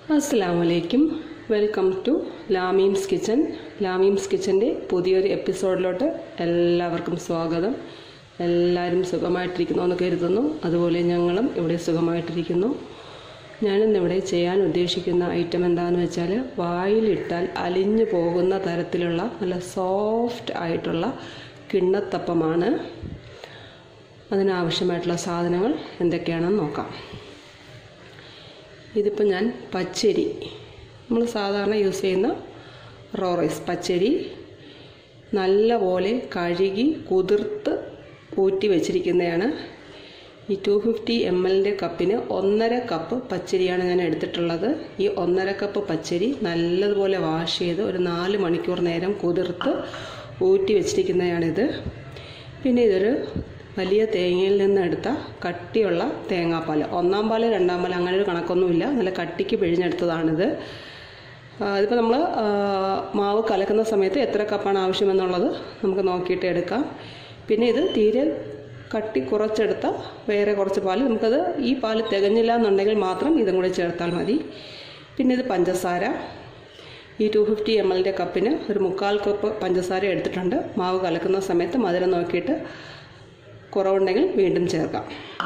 അസ്സാം വലൈക്കും welcome to Lameem's kitchen Lameem's കിച്ചൻ്റെ പുതിയൊരു എപ്പിസോഡിലോട്ട് എല്ലാവർക്കും സ്വാഗതം എല്ലാവരും സുഖമായിട്ടിരിക്കുന്നു എന്ന് കരുതുന്നു അതുപോലെ ഞങ്ങളും ഇവിടെ സുഖമായിട്ടിരിക്കുന്നു ഞാനിന്നിവിടെ ചെയ്യാൻ ഉദ്ദേശിക്കുന്ന ഐറ്റം എന്താണെന്ന് വെച്ചാൽ വായിലിട്ടാൽ അലിഞ്ഞു പോകുന്ന തരത്തിലുള്ള നല്ല സോഫ്റ്റ് ആയിട്ടുള്ള കിണ്ണത്തപ്പമാണ് അതിനാവശ്യമായിട്ടുള്ള സാധനങ്ങൾ എന്തൊക്കെയാണെന്ന് നോക്കാം ഇതിപ്പോൾ ഞാൻ പച്ചരി നമ്മൾ സാധാരണ യൂസ് ചെയ്യുന്ന റോ റൈസ് പച്ചരി നല്ലപോലെ കഴുകി കുതിർത്ത് ഊറ്റി വെച്ചിരിക്കുന്നതാണ് ഈ ടു ഫിഫ്റ്റി എം എല്ലിൻ്റെ കപ്പിന് ഒന്നര കപ്പ് പച്ചരിയാണ് ഞാൻ എടുത്തിട്ടുള്ളത് ഈ ഒന്നര കപ്പ് പച്ചരി നല്ലതുപോലെ വാഷ് ചെയ്ത് ഒരു നാല് മണിക്കൂർ നേരം കുതിർത്ത് ഊറ്റി വെച്ചിരിക്കുന്നതാണിത് പിന്നെ ഇതൊരു വലിയ തേങ്ങയിൽ നിന്ന് എടുത്ത കട്ടിയുള്ള തേങ്ങാപ്പാൽ ഒന്നാം പാൽ രണ്ടാം പാൽ അങ്ങനെ ഒരു കണക്കൊന്നുമില്ല നല്ല കട്ടിക്ക് പിഴിഞ്ഞെടുത്തതാണിത് ഇതിപ്പോൾ നമ്മൾ മാവ് കലക്കുന്ന സമയത്ത് എത്ര കപ്പാണ് ആവശ്യമെന്നുള്ളത് നമുക്ക് നോക്കിയിട്ട് എടുക്കാം പിന്നെ ഇത് തീരെ കട്ടി കുറച്ചെടുത്ത വേറെ കുറച്ച് പാൽ നമുക്കത് ഈ പാൽ തികഞ്ഞില്ല എന്നുണ്ടെങ്കിൽ മാത്രം ഇതും കൂടി ചേർത്താൽ മതി പിന്നെ ഇത് പഞ്ചസാര ഈ ടു ഫിഫ്റ്റി എം എല്ലിൻ്റെ കപ്പിന് ഒരു മുക്കാൽ കപ്പ് പഞ്ചസാര എടുത്തിട്ടുണ്ട് മാവ് കലക്കുന്ന സമയത്ത് മധുരം നോക്കിയിട്ട് കുറവുണ്ടെങ്കിൽ വീണ്ടും ചേർക്കാം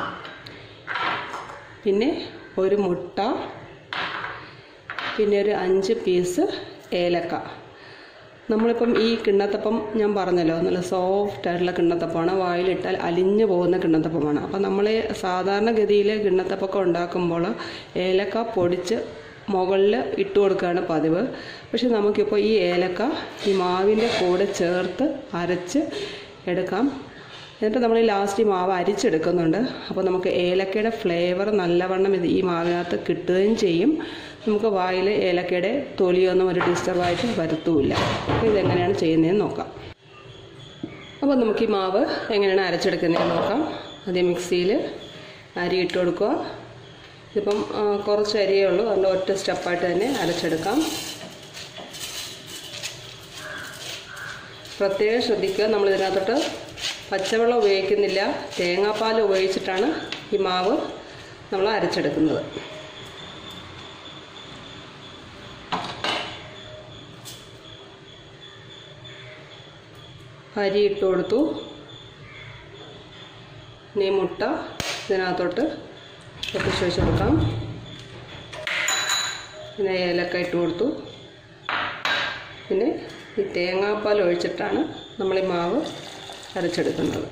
പിന്നെ ഒരു മുട്ട പിന്നെ ഒരു അഞ്ച് പീസ് ഏലക്ക നമ്മളിപ്പം ഈ കിണ്ണത്തപ്പം ഞാൻ പറഞ്ഞല്ലോ നല്ല സോഫ്റ്റ് ആയിട്ടുള്ള കിണ്ണത്തപ്പമാണ് വായിലിട്ടാൽ അലിഞ്ഞു പോകുന്ന കിണ്ണത്തപ്പമാണ് അപ്പം നമ്മൾ സാധാരണഗതിയിൽ കിണ്ണത്തപ്പൊക്കെ ഉണ്ടാക്കുമ്പോൾ ഏലക്ക പൊടിച്ച് മുകളിൽ ഇട്ട് കൊടുക്കുകയാണ് പതിവ് പക്ഷെ നമുക്കിപ്പോൾ ഈ ഏലക്ക ഈ മാവിൻ്റെ കൂടെ ചേർത്ത് അരച്ച് എടുക്കാം എന്നിട്ട് നമ്മൾ ഈ ലാസ്റ്റ് ഈ മാവ് അരിച്ചെടുക്കുന്നുണ്ട് അപ്പോൾ നമുക്ക് ഏലക്കയുടെ ഫ്ലേവർ നല്ലവണ്ണം ഇത് ഈ മാവിനകത്ത് കിട്ടുകയും ചെയ്യും നമുക്ക് വായിൽ ഏലക്കയുടെ തൊലിയൊന്നും ഒരു ഡിസ്റ്റർബായിട്ട് വരുത്തുമില്ല അപ്പോൾ ഇതെങ്ങനെയാണ് ചെയ്യുന്നതെന്ന് നോക്കാം അപ്പോൾ നമുക്ക് ഈ മാവ് എങ്ങനെയാണ് അരച്ചെടുക്കുന്നതെന്ന് നോക്കാം ആദ്യം മിക്സിയിൽ അരി ഇട്ട് കൊടുക്കുക ഇതിപ്പം കുറച്ച് അരിയേ ഉള്ളൂ അതുകൊണ്ട് ഒറ്റ സ്റ്റെപ്പായിട്ട് തന്നെ അരച്ചെടുക്കാം പ്രത്യേകം ശ്രദ്ധിക്കുക നമ്മൾ ഇതിനകത്തോട്ട് പച്ചവെള്ളം ഉപയോഗിക്കുന്നില്ല തേങ്ങാപ്പാൽ ഉപയോഗിച്ചിട്ടാണ് ഈ മാവ് നമ്മൾ അരച്ചെടുക്കുന്നത് അരി ഇട്ട് കൊടുത്തു ഇനി മുട്ട ഇതിനകത്തോട്ട് പൊട്ടിച്ച് വെച്ച് കൊടുക്കാം പിന്നെ ഏലക്ക ഇട്ട് കൊടുത്തു പിന്നെ ഈ തേങ്ങാപ്പാൽ ഒഴിച്ചിട്ടാണ് നമ്മൾ ഈ മാവ് അരച്ചെടുക്കുന്നത്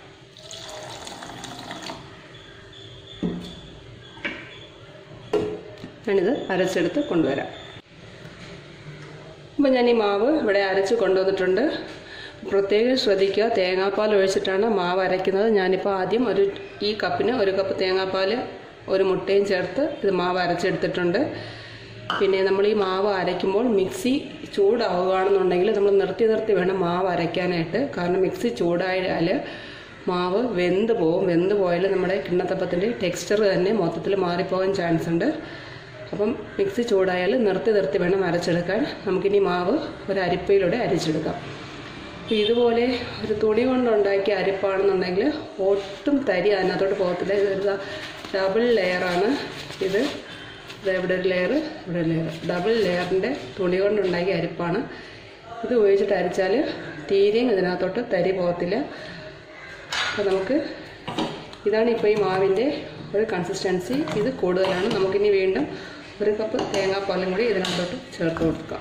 ഞാനിത് അരച്ചെടുത്ത് കൊണ്ടുവരാം അപ്പോൾ ഞാൻ ഈ മാവ് ഇവിടെ അരച്ച് കൊണ്ടുവന്നിട്ടുണ്ട് പ്രത്യേകം ശ്രദ്ധിക്കുക തേങ്ങാപ്പാൽ ഒഴിച്ചിട്ടാണ് മാവ് അരയ്ക്കുന്നത് ഞാനിപ്പോൾ ആദ്യം ഒരു ഈ കപ്പിന് ഒരു കപ്പ് തേങ്ങാപ്പാൽ ഒരു മുട്ടയും ചേർത്ത് ഇത് മാവ് അരച്ചെടുത്തിട്ടുണ്ട് പിന്നെ നമ്മൾ ഈ മാവ് അരയ്ക്കുമ്പോൾ മിക്സി ചൂടാവുകയാണെന്നുണ്ടെങ്കിൽ നമ്മൾ നിർത്തി നിർത്തി വേണം മാവ് അരയ്ക്കാനായിട്ട് കാരണം മിക്സി ചൂടായാൽ മാവ് വെന്ത് പോവും വെന്ത് പോയാൽ നമ്മുടെ കിണ്ണത്തപ്പത്തിൻ്റെ ടെക്സ്ചർ തന്നെ മൊത്തത്തിൽ മാറിപ്പോകാൻ ചാൻസ് ഉണ്ട് അപ്പം മിക്സി ചൂടായാൽ നിർത്തി നിർത്തി വേണം അരച്ചെടുക്കാൻ നമുക്കിനി മാവ് ഒരു അരിപ്പയിലൂടെ അരിച്ചെടുക്കാം അപ്പോൾ ഇതുപോലെ ഒരു തുണി കൊണ്ടുണ്ടാക്കിയ അരിപ്പാണെന്നുണ്ടെങ്കിൽ ഒട്ടും തരി അതിനകത്തോട്ട് പോകത്തില്ല ഇതൊരു ഡബിൾ ലെയറാണ് ഇത് ഇവിടെ ഒരു ലെയർ ഇവിടെ ഒരു ലെയർ ഡബിൾ ലെയറിൻ്റെ തുണി കൊണ്ടുണ്ടാക്കിയ അരിപ്പാണ് ഇത് ഉപയോഗിച്ചിട്ട് അരിച്ചാൽ തീരെയും ഇതിനകത്തോട്ട് തരി പോകത്തില്ല അപ്പോൾ നമുക്ക് ഇതാണ് ഇപ്പോൾ ഈ മാവിൻ്റെ ഒരു കൺസിസ്റ്റൻസി ഇത് കൂടുതലാണ് നമുക്കിനി വീണ്ടും ഒരു കപ്പ് തേങ്ങാപ്പാലും കൂടി ഇതിനകത്തോട്ട് ചേർത്ത് കൊടുക്കാം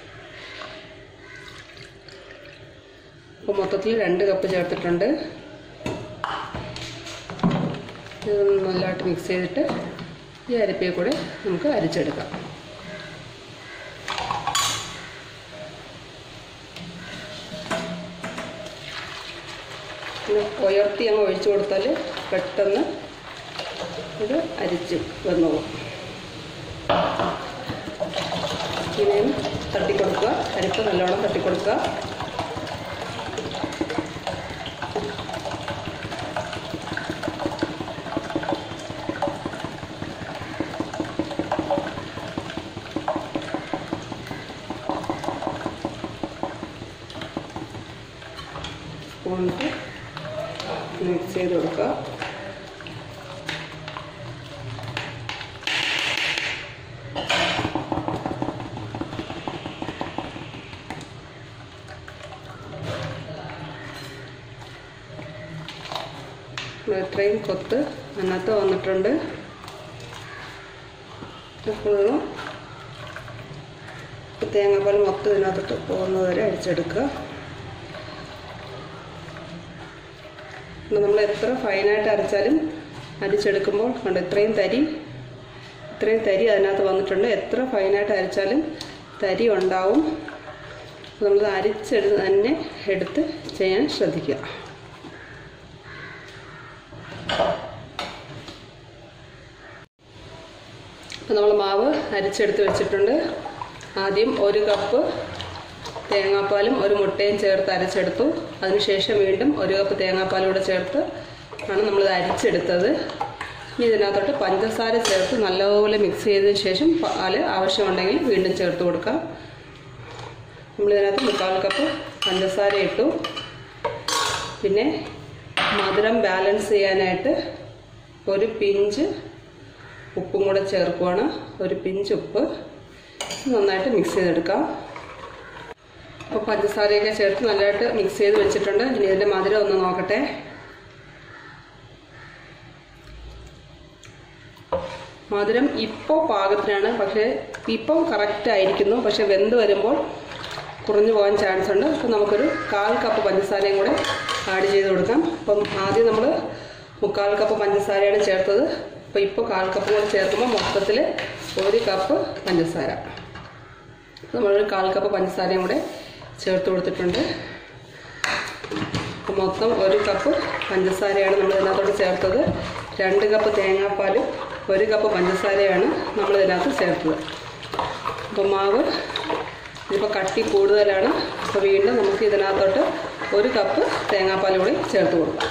അപ്പോൾ മൊത്തത്തിൽ രണ്ട് കപ്പ് ചേർത്തിട്ടുണ്ട് ഇത് നല്ലതായിട്ട് മിക്സ് ചെയ്തിട്ട് ഈ അരിപ്പയെ കൂടെ നമുക്ക് അരിച്ചെടുക്കാം പിന്നെ ഉയർത്തി അങ്ങ് ഒഴിച്ചു കൊടുത്താൽ പെട്ടെന്ന് ഇത് അരിച്ച് വന്നോളും ഇനിയും തട്ടിക്കൊടുക്കുക അരിപ്പ് നല്ലോണം തട്ടിക്കൊടുക്കുക സ്പൂണിട്ട് മിക്സ് ചെയ്ത് കൊടുക്കുക ഇവിടെ ഇത്രയും കൊത്ത് അതിനകത്ത് വന്നിട്ടുണ്ട് ഫുള്ളും തേങ്ങാപ്പാൽ മൊത്തം ഇതിനകത്തോട്ട് പോകുന്നത് വരെ അടിച്ചെടുക്കുക നമ്മൾ എത്ര ഫൈനായിട്ട് അരച്ചാലും അരിച്ചെടുക്കുമ്പോൾ കണ്ട് ഇത്രയും തരി ഇത്രയും തരി അതിനകത്ത് വന്നിട്ടുണ്ട് എത്ര ഫൈനായിട്ട് അരച്ചാലും തരി ഉണ്ടാവും നമ്മൾ അരിച്ചെടുത്ത് തന്നെ എടുത്ത് ചെയ്യാൻ ശ്രദ്ധിക്കുക അപ്പോൾ നമ്മൾ മാവ് അരിച്ചെടുത്ത് വെച്ചിട്ടുണ്ട് ആദ്യം ഒരു കപ്പ് തേങ്ങാപ്പാലും ഒരു മുട്ടയും ചേർത്ത് അരച്ചെടുത്തു അതിനുശേഷം വീണ്ടും ഒരു കപ്പ് തേങ്ങാപ്പാലും കൂടെ ചേർത്ത് ആണ് നമ്മളിത് അരിച്ചെടുത്തത് ഇനി ഇതിനകത്തോട്ട് പഞ്ചസാര ചേർത്ത് നല്ലപോലെ മിക്സ് ചെയ്തതിന് ശേഷം പാല് ആവശ്യമുണ്ടെങ്കിൽ വീണ്ടും ചേർത്ത് കൊടുക്കാം നമ്മളിതിനകത്ത് മുക്കാൽ കപ്പ് പഞ്ചസാര ഇട്ടു പിന്നെ മധുരം ബാലൻസ് ചെയ്യാനായിട്ട് ഒരു പിഞ്ച് ഉപ്പും കൂടെ ചേർക്കുവാണ് ഒരു പിഞ്ച് ഉപ്പ് നന്നായിട്ട് മിക്സ് ചെയ്തെടുക്കാം അപ്പോൾ പഞ്ചസാരയൊക്കെ ചേർത്ത് നല്ലതായിട്ട് മിക്സ് ചെയ്ത് വെച്ചിട്ടുണ്ട് ഇനി ഇതിൻ്റെ മധുരം ഒന്ന് നോക്കട്ടെ മധുരം ഇപ്പോൾ പാകത്തിനാണ് പക്ഷേ ഇപ്പോൾ കറക്റ്റ് ആയിരിക്കുന്നു പക്ഷേ വെന്ത് വരുമ്പോൾ കുറഞ്ഞു പോകാൻ ചാൻസ് ഉണ്ട് അപ്പോൾ നമുക്കൊരു കാൽ കപ്പ് പഞ്ചസാരയും കൂടെ ആഡ് ചെയ്ത് കൊടുക്കാം അപ്പം ആദ്യം നമ്മൾ മുക്കാൽ കപ്പ് പഞ്ചസാരയാണ് ചേർത്തത് അപ്പോൾ ഇപ്പോൾ കാൽ കപ്പ് കൂടെ ചേർക്കുമ്പോൾ മൊത്തത്തിൽ ഒരു കപ്പ് പഞ്ചസാര അപ്പോൾ നമ്മളൊരു കാൽ കപ്പ് പഞ്ചസാരയും കൂടെ ചേർത്ത് കൊടുത്തിട്ടുണ്ട് അപ്പോൾ മൊത്തം ഒരു കപ്പ് പഞ്ചസാരയാണ് നമ്മൾ ഇതിനകത്തോട്ട് ചേർത്തത് രണ്ട് കപ്പ് തേങ്ങാപ്പാലും ഒരു കപ്പ് പഞ്ചസാരയാണ് നമ്മൾ ഇതിനകത്ത് ചേർത്തത് അപ്പോൾ മാവ് ഇതിപ്പോൾ കട്ടി കൂടുതലാണ് അപ്പോൾ വീണ്ടും നമുക്ക് ഇതിനകത്തോട്ട് ഒരു കപ്പ് തേങ്ങാപ്പാൽ കൂടി ചേർത്ത് കൊടുക്കാം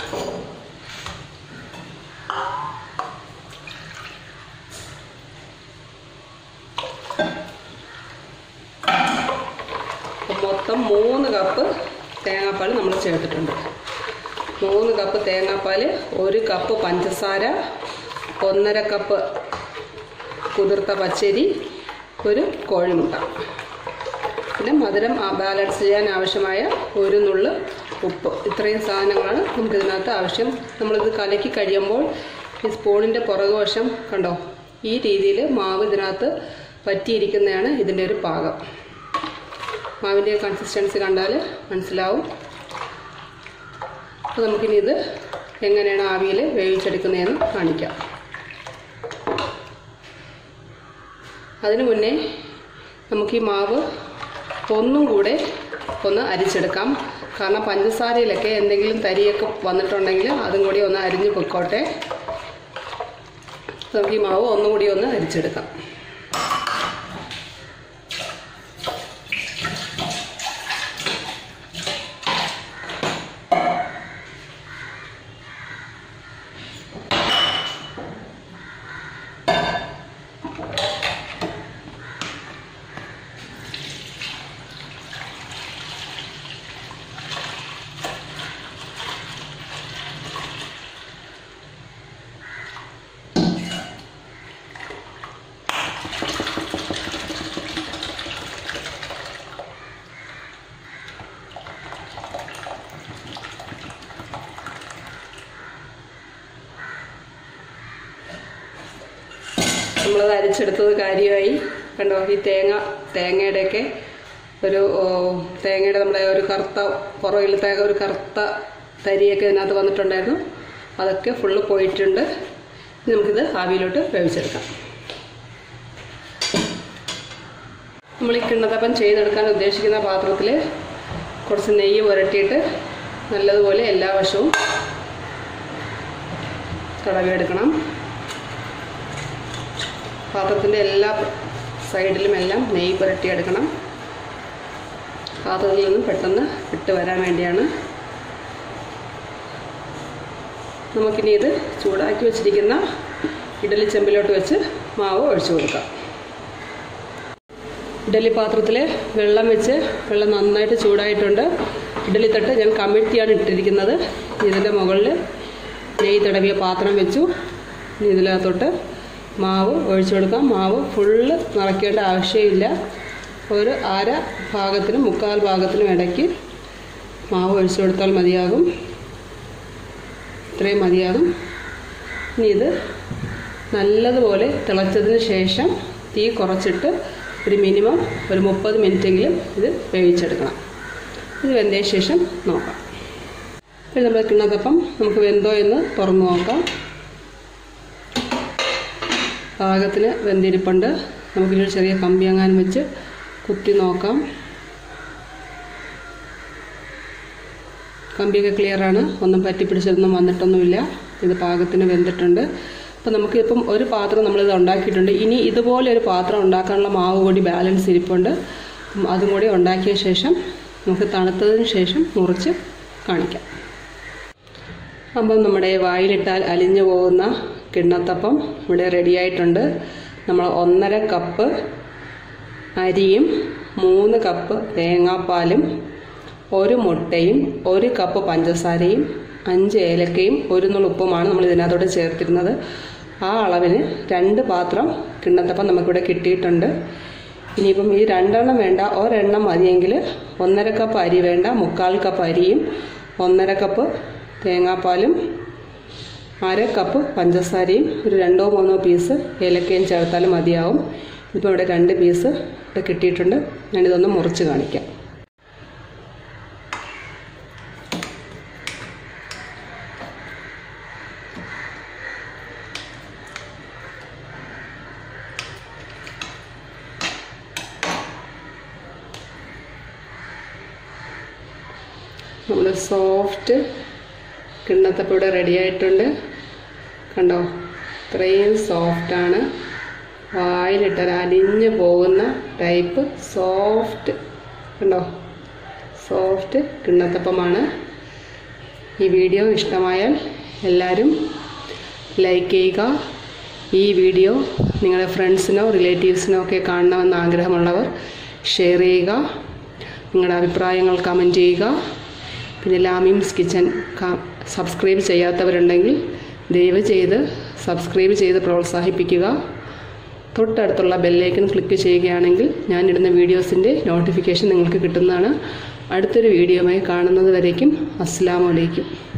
അപ്പോൾ മൊത്തം മൂന്ന് കപ്പ് തേങ്ങാപ്പാൽ നമ്മൾ ചേർത്തിട്ടുണ്ട് മൂന്ന് കപ്പ് തേങ്ങാപ്പാൽ ഒരു കപ്പ് പഞ്ചസാര ഒന്നര കപ്പ് കുതിർത്ത പച്ചരി ഒരു കോഴിമുട്ട പിന്നെ മധുരം ആ- ബാലൻസ് ചെയ്യാൻ ആവശ്യമായ ഒരു നുള്ള് ഉപ്പ് ഇത്രയും സാധനങ്ങളാണ് നമുക്കിതിനകത്ത് ആവശ്യം നമ്മളിത് കലക്കി കഴിയുമ്പോൾ ഈ സ്പൂണിൻ്റെ പുറകുവശം കണ്ടോ ഈ രീതിയിൽ മാവ് ഇതിനകത്ത് പറ്റിയിരിക്കുന്നതാണ് ഇതിൻ്റെ ഒരു പാകം മാവിൻ്റെ കൺസിസ്റ്റൻസി കണ്ടാൽ മനസ്സിലാവും അപ്പോൾ നമുക്കിനി ഇത് എങ്ങനെയാണ് ആവിയിൽ വേവിച്ചെടുക്കുന്നതെന്ന് കാണിക്കാം അതിനു മുന്നേ നമുക്ക് ഈ മാവ് ഒന്നും കൂടെ ഒന്ന് അരിച്ചെടുക്കാം കാരണം പഞ്ചസാരയിലൊക്കെ എന്തെങ്കിലും തരിയൊക്കെ വന്നിട്ടുണ്ടെങ്കിൽ അതും കൂടി ഒന്ന് അരിഞ്ഞ് പൊയ്ക്കോട്ടെ നമുക്ക് ഈ മാവ് ഒന്നും കൂടി ഒന്ന് അരിച്ചെടുക്കാം നമ്മളത് അരിച്ചെടുത്തത് കാര്യമായി കണ്ടോ ഈ തേങ്ങ തേങ്ങയുടെയൊക്കെ ഒരു ഓ, തേങ്ങയുടെ നമ്മുടെ ഒരു കറുത്ത പുറകിലത്തെ ഒരു കറുത്ത തരിയൊക്കെ ഇതിനകത്ത് വന്നിട്ടുണ്ടായിരുന്നു അതൊക്കെ ഫുള്ള് പോയിട്ടുണ്ട് ഇനി നമുക്കിത് ആവിയിലോട്ട് വേവിച്ചെടുക്കാം നമ്മൾ ഈ കിണ്ണത്തപ്പം ചെയ്തെടുക്കാൻ ഉദ്ദേശിക്കുന്ന പാത്രത്തിൽ കുറച്ച് നെയ്യ് പുരട്ടിയിട്ട് നല്ലതുപോലെ എല്ലാ വശവും തടവിയെടുക്കണം പാത്രത്തിൻ്റെ എല്ലാ സൈഡിലും എല്ലാം നെയ്യ് പുരട്ടിയെടുക്കണം പാത്രത്തിൽ നിന്നും പെട്ടെന്ന് വിട്ട് വരാൻ വേണ്ടിയാണ് നമുക്കിനി ഇത് ചൂടാക്കി വെച്ചിരിക്കുന്ന ഇഡലി ചെമ്പിലോട്ട് വെച്ച് മാവ് ഒഴിച്ചു കൊടുക്കാം ഇഡലി പാത്രത്തിൽ വെള്ളം വെച്ച് വെള്ളം നന്നായിട്ട് ചൂടായിട്ടുണ്ട് ഇഡലി തട്ട് ഞാൻ കമിഴ്ത്തിയാണ് ഇട്ടിരിക്കുന്നത് ഇതിൻ്റെ മുകളിൽ നെയ്യ് തടവിയ പാത്രം വെച്ചു ഇനി ഇതിനകത്തോട്ട് മാവ് ഒഴിച്ചു കൊടുക്കാം മാവ് ഫുള്ള് നിറയ്ക്കേണ്ട ആവശ്യമില്ല ഒരു അര ഭാഗത്തിനും മുക്കാൽ ഭാഗത്തിനും ഇടയ്ക്ക് മാവ് ഒഴിച്ചു കൊടുത്താൽ മതിയാകും ഇത്രയും മതിയാകും ഇനി ഇത് നല്ലതുപോലെ തിളച്ചതിന് ശേഷം തീ കുറച്ചിട്ട് ഒരു മിനിമം ഒരു മുപ്പത് മിനിറ്റെങ്കിലും ഇത് വേവിച്ചെടുക്കണം ഇത് വെന്തതിന് ശേഷം നോക്കാം പിന്നെ നമ്മൾ കിണ്ണത്തപ്പം നമുക്ക് വെന്തോ എന്ന് തുറന്നു നോക്കാം പാകത്തിന് വെന്തിരിപ്പുണ്ട് നമുക്കിനൊരു ചെറിയ കമ്പി എങ്ങാനും വെച്ച് കുത്തി നോക്കാം കമ്പിയൊക്കെ ക്ലിയറാണ് ഒന്നും പറ്റിപ്പിടിച്ചതൊന്നും വന്നിട്ടൊന്നുമില്ല ഇത് പാകത്തിന് വെന്തിട്ടുണ്ട് അപ്പോൾ നമുക്കിപ്പം ഒരു പാത്രം നമ്മളിത് ഉണ്ടാക്കിയിട്ടുണ്ട് ഇനി ഇതുപോലെ ഒരു പാത്രം ഉണ്ടാക്കാനുള്ള മാവ് കൂടി ബാലൻസ് ഇരിപ്പുണ്ട് അപ്പം അതും കൂടി ഉണ്ടാക്കിയ ശേഷം നമുക്ക് തണുത്തതിന് ശേഷം മുറിച്ച് കാണിക്കാം അപ്പം നമ്മുടെ വായിലിട്ടാൽ അലിഞ്ഞു പോകുന്ന കിണ്ണത്തപ്പം ഇവിടെ റെഡിയായിട്ടുണ്ട് നമ്മൾ ഒന്നര കപ്പ് അരിയും മൂന്ന് കപ്പ് തേങ്ങാപ്പാലും ഒരു മുട്ടയും ഒരു കപ്പ് പഞ്ചസാരയും അഞ്ച് ഏലക്കയും ഒരു നുളുപ്പുമാണ് നമ്മൾ ഇതിനകത്തോട്ട് ചേർത്തിരുന്നത് ആ അളവിന് രണ്ട് പാത്രം കിണ്ണത്തപ്പം നമുക്കിവിടെ കിട്ടിയിട്ടുണ്ട് ഇനിയിപ്പം ഈ രണ്ടെണ്ണം വേണ്ട ഒരെണ്ണം മതിയെങ്കിൽ ഒന്നര കപ്പ് അരി വേണ്ട മുക്കാൽ കപ്പ് അരിയും ഒന്നര കപ്പ് തേങ്ങാപ്പാലും അര കപ്പ് പഞ്ചസാരയും ഒരു രണ്ടോ മൂന്നോ പീസ് ഏലക്കയും ചേർത്താലും മതിയാവും ഇപ്പോൾ ഇവിടെ രണ്ട് പീസ് ഇവിടെ കിട്ടിയിട്ടുണ്ട് ഞാനിതൊന്ന് മുറിച്ച് കാണിക്കാം നമ്മൾ സോഫ്റ്റ് കിണ്ണത്തപ്പം ഇവിടെ റെഡി ആയിട്ടുണ്ട് കണ്ടോ ഇത്രയും സോഫ്റ്റാണ് വായിലിട്ടാൽ അലിഞ്ഞു പോകുന്ന ടൈപ്പ് സോഫ്റ്റ് കണ്ടോ സോഫ്റ്റ് കിണ്ണത്തപ്പമാണ് ഈ വീഡിയോ ഇഷ്ടമായാൽ എല്ലാവരും ലൈക്ക് ചെയ്യുക ഈ വീഡിയോ നിങ്ങളുടെ ഫ്രണ്ട്സിനോ റിലേറ്റീവ്സിനോ ഒക്കെ കാണണമെന്ന് ആഗ്രഹമുള്ളവർ ഷെയർ ചെയ്യുക നിങ്ങളുടെ അഭിപ്രായങ്ങൾ കമൻറ്റ് ചെയ്യുക പിന്നെ ലാമിംസ് കിച്ചൻ സബ്സ്ക്രൈബ് ചെയ്യാത്തവരുണ്ടെങ്കിൽ ദയവ് ചെയ്ത് സബ്സ്ക്രൈബ് ചെയ്ത് പ്രോത്സാഹിപ്പിക്കുക തൊട്ടടുത്തുള്ള ബെല്ലേക്കൻ ക്ലിക്ക് ചെയ്യുകയാണെങ്കിൽ ഞാനിടുന്ന വീഡിയോസിൻ്റെ നോട്ടിഫിക്കേഷൻ നിങ്ങൾക്ക് കിട്ടുന്നതാണ് അടുത്തൊരു വീഡിയോയുമായി കാണുന്നത് വരേക്കും അസ്സാം വലൈക്കും